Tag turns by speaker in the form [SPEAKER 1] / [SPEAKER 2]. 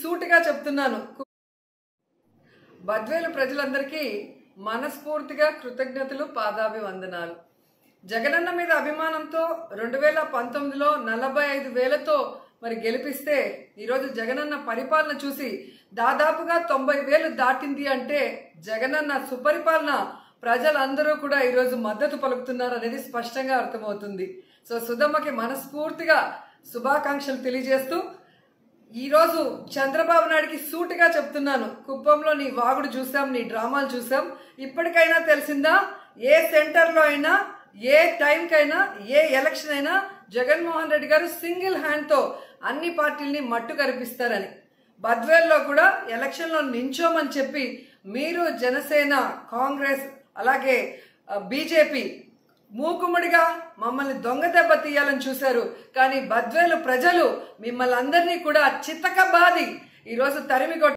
[SPEAKER 1] సూటిగా చెప్తున్నాను బద్వేలు ప్రజలందరికీ మనస్ఫూర్తిగా కృతజ్ఞతలు పాదాభివందనాలు జగనన్న మీద అభిమానంతో రెండు వేల పంతొమ్మిదిలో నలభై ఐదు వేలతో మరి గెలిపిస్తే ఈరోజు జగనన్న పరిపాలన చూసి దాదాపుగా తొంభై వేలు దాటింది అంటే జగనన్న సుపరిపాలన ప్రజలందరూ కూడా ఈరోజు మద్దతు పలుకుతున్నారు అనేది స్పష్టంగా అర్థమవుతుంది సో సుధమ్మకి మనస్ఫూర్తిగా శుభాకాంక్షలు తెలియజేస్తూ ఈరోజు చంద్రబాబు నాయుడికి సూటిగా చెప్తున్నాను కుప్పంలో నీ వాగుడు చూసాం నీ డ్రామాలు చూసాం ఇప్పటికైనా తెలిసిందా ఏ సెంటర్లో అయినా ఏ టైంకైనా ఏ ఎలక్షన్ అయినా జగన్మోహన్ రెడ్డి గారు సింగిల్ హ్యాండ్తో అన్ని పార్టీల్ని మట్టు కనిపిస్తారని బద్వేల్లో కూడా ఎలక్షన్లో నించోమని చెప్పి మీరు జనసేన కాంగ్రెస్ అలాగే బీజేపీ మూకుముడిగా మమ్మల్ని దొంగ దెబ్బ తీయాలని చూశారు కానీ బద్వేలు ప్రజలు మిమ్మల్ని అందరినీ కూడా చిత్తక బాది ఈరోజు తరిమి కొట్టి